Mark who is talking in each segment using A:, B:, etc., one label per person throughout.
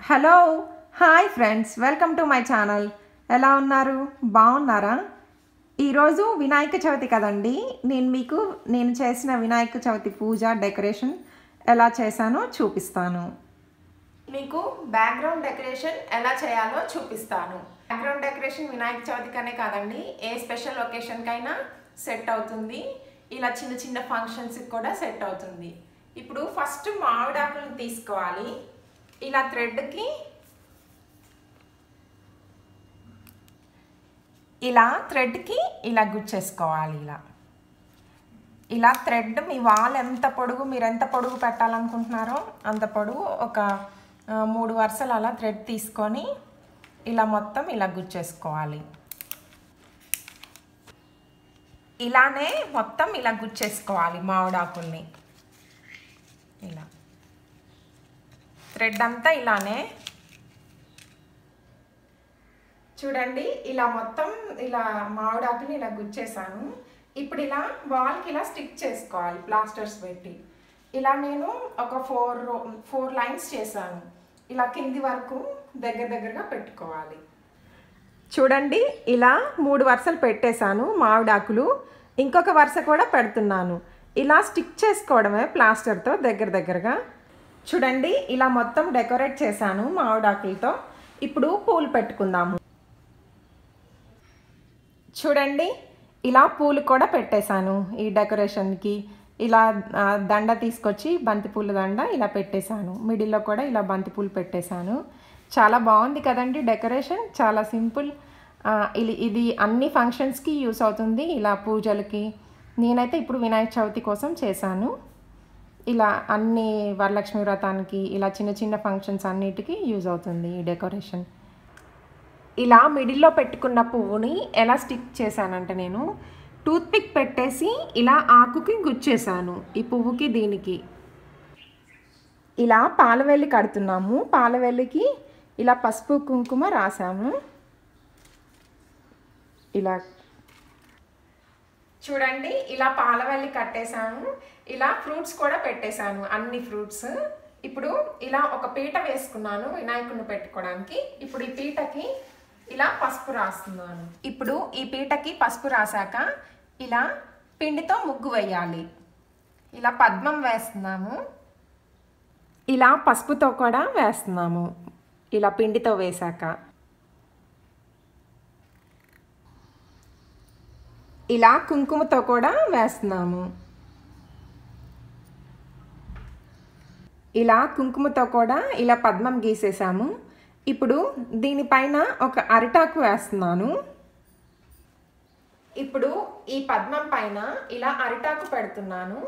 A: hello hi friends welcome to my channel ఎలా ఉన్నారు బాగున్నారా ఈరోజు వినాయక చవితి కదండి నేను మీకు నేను చేసిన వినాయక చవితి పూజ డెకరేషన్ ఎలా చేశానో చూపిస్తాను మీకు బ్యాక్గ్రౌండ్ డెకరేషన్ ఎలా చేయాలో చూపిస్తాను బ్యాక్గ్రౌండ్ డెకరేషన్ వినాయక చవితికనే కాదండి ఏ స్పెషల్ ఒకేషన్కైనా సెట్ అవుతుంది ఇలా చిన్న చిన్న ఫంక్షన్స్కి కూడా సెట్ అవుతుంది ఇప్పుడు ఫస్ట్ మామిడాకులను తీసుకోవాలి ఇలా థ్రెడ్కి ఇలా థ్రెడ్కి ఇలా గుచ్చేసుకోవాలి ఇలా ఇలా థ్రెడ్ మీ వాల్ ఎంత పొడుగు మీరు ఎంత పొడుగు పెట్టాలనుకుంటున్నారో అంత పొడుగు ఒక ఆ, మూడు వరుసలు అలా థ్రెడ్ తీసుకొని ఇలా మొత్తం ఇలా గుచ్చేసుకోవాలి ఇలానే మొత్తం ఇలా గుచ్చేసుకోవాలి మామిడాకుల్ని ఇలా థ్రెడ్ అంతా ఇలానే చూడండి ఇలా మొత్తం ఇలా మామిడాకుని ఇలా గుచ్చేసాను ఇప్పుడు ఇలా వాల్కి ఇలా స్టిక్ చేసుకోవాలి ప్లాస్టర్స్ పెట్టి ఇలా నేను ఒక ఫోర్ ఫోర్ లైన్స్ చేశాను ఇలా కింది వరకు దగ్గర దగ్గరగా పెట్టుకోవాలి చూడండి ఇలా మూడు వరుసలు పెట్టేశాను మామిడాకులు ఇంకొక వరుస కూడా పెడుతున్నాను ఇలా స్టిక్ చేసుకోవడమే ప్లాస్టర్తో దగ్గర దగ్గరగా చూడండి ఇలా మొత్తం డెకరేట్ చేశాను మామిడాకులతో ఇప్పుడు పూలు పెట్టుకుందాము చూడండి ఇలా పూలు కూడా పెట్టేశాను ఈ డెకరేషన్కి ఇలా ఆ, దండ తీసుకొచ్చి బంతిపూల దండ ఇలా పెట్టేశాను మిడిల్లో కూడా ఇలా బంతిపూలు పెట్టేశాను చాలా బాగుంది కదండి డెకరేషన్ చాలా సింపుల్ ఆ, ఇది ఇది అన్ని ఫంక్షన్స్కి యూస్ అవుతుంది ఇలా పూజలకి నేనైతే ఇప్పుడు వినాయక చవితి కోసం చేశాను ఇలా అన్ని వరలక్ష్మి వ్రతానికి ఇలా చిన్న చిన్న ఫంక్షన్స్ అన్నిటికీ యూజ్ అవుతుంది ఈ డెకరేషన్ ఇలా మిడిల్లో పెట్టుకున్న పువ్వుని ఎలా స్టిక్ చేశానంటే నేను టూత్పిక్ పెట్టేసి ఇలా ఆకుకి గుచ్చేసాను ఈ పువ్వుకి దీనికి ఇలా పాలవెల్లి కడుతున్నాము పాలవెల్లికి ఇలా పసుపు కుంకుమ రాసాము ఇలా చూడండి ఇలా పాలవెల్లి కట్టేశాను ఇలా ఫ్రూట్స్ కూడా పెట్టేశాను అన్ని ఫ్రూట్స్ ఇప్పుడు ఇలా ఒక పీట వేసుకున్నాను వినాయకుడిని పెట్టుకోవడానికి ఇప్పుడు ఈ పీటకి ఇలా పసుపు రాస్తున్నాను ఇప్పుడు ఈ పీటకి పసుపు రాసాక ఇలా పిండితో ముగ్గు వేయాలి ఇలా పద్మం వేస్తున్నాము ఇలా పసుపుతో కూడా వేస్తున్నాము ఇలా పిండితో వేశాక ఇలా కుంకుమతో కూడా వేస్తున్నాము ఇలా కుంకుమతో కూడా ఇలా పద్మం గీసేసాము ఇప్పుడు దీనిపైన ఒక అరిటాకు వేస్తున్నాను ఇప్పుడు ఈ పద్మం పైన ఇలా అరిటాకు పెడుతున్నాను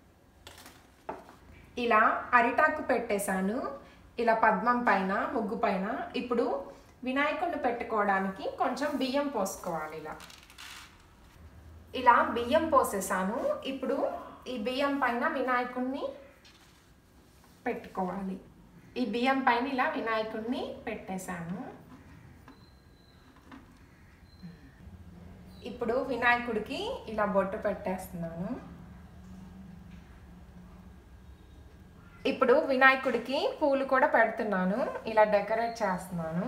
A: ఇలా అరిటాకు పెట్టేశాను ఇలా పద్మం పైన ముగ్గు పైన ఇప్పుడు వినాయకుడిని పెట్టుకోవడానికి కొంచెం బియ్యం పోసుకోవాలి ఇలా ఇలా బియ్యం పోసేసాను ఇప్పుడు ఈ బియ్యం పైన వినాయకుడిని పెట్టుకోవాలి ఈ బియ్యం పైన ఇలా వినాయకుడిని పెట్టేశాను ఇప్పుడు వినాయకుడికి ఇలా బొట్టు పెట్టేస్తున్నాను ఇప్పుడు వినాయకుడికి పూలు కూడా పెడుతున్నాను ఇలా డెకరేట్ చేస్తున్నాను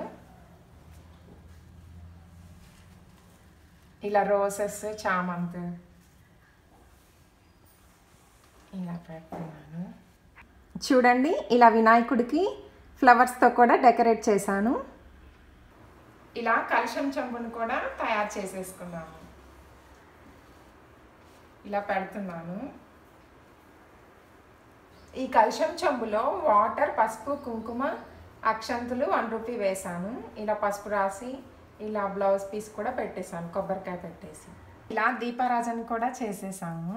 A: ఇలా రోసెస్ చామంతి ఇలా పెడుతున్నాను చూడండి ఇలా వినాయకుడికి ఫ్లవర్స్తో కూడా డెకరేట్ చేశాను ఇలా కలశం చెంబును కూడా తయారు చేసేసుకున్నాను ఇలా పెడుతున్నాను ఈ కలశం చెంబులో వాటర్ పసుపు కుంకుమ అక్షంతులు వన్ రూపీ వేసాను ఇలా పసుపు రాసి ఇలా బ్లౌజ్ పీస్ కూడా పెట్టేశాను కొబ్బరికాయ పెట్టేసి ఇలా దీపారాజన కూడా చేసేసాము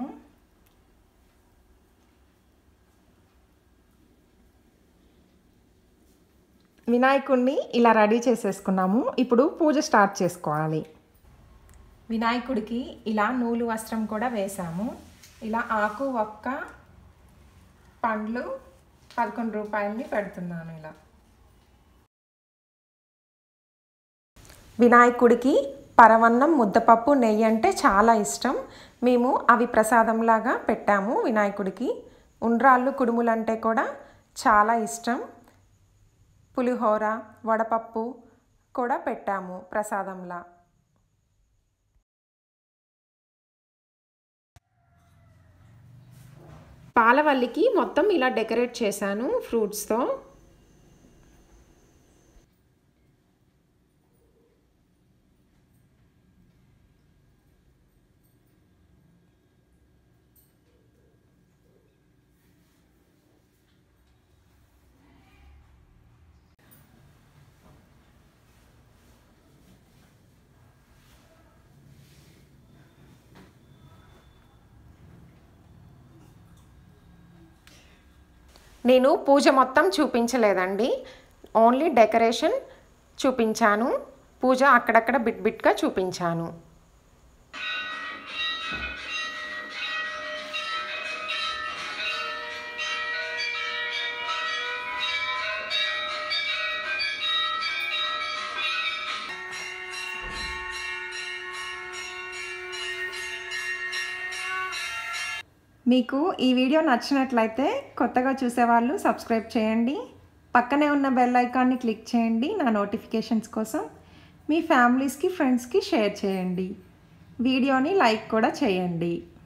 A: వినాయకుడిని ఇలా రెడీ చేసేసుకున్నాము ఇప్పుడు పూజ స్టార్ట్ చేసుకోవాలి వినాయకుడికి ఇలా నూలు వస్త్రం కూడా వేసాము ఇలా ఆకు ఒక్క పండ్లు పదకొండు రూపాయలని పెడుతున్నాను ఇలా వినాయకుడికి పరవన్నం ముద్దపప్పు నెయ్యి అంటే చాలా ఇష్టం మేము అవి ప్రసాదంలాగా పెట్టాము వినాయకుడికి ఉండ్రాళ్ళు కుడుములు అంటే కూడా చాలా ఇష్టం పులిహోర వడపప్పు కూడా పెట్టాము ప్రసాదంలా పాలవల్లికి మొత్తం ఇలా డెకరేట్ చేశాను ఫ్రూట్స్తో నేను పూజ మొత్తం చూపించలేదండి ఓన్లీ డెకరేషన్ చూపించాను పూజ అక్కడక్కడ బిట్ బిట్గా చూపించాను మీకు ఈ వీడియో నచ్చినట్లయితే కొత్తగా చూసేవాళ్ళు సబ్స్క్రైబ్ చేయండి పక్కనే ఉన్న బెల్ ఐకాన్ని క్లిక్ చేయండి నా నోటిఫికేషన్స్ కోసం మీ ఫ్యామిలీస్కి ఫ్రెండ్స్కి షేర్ చేయండి వీడియోని లైక్ కూడా చేయండి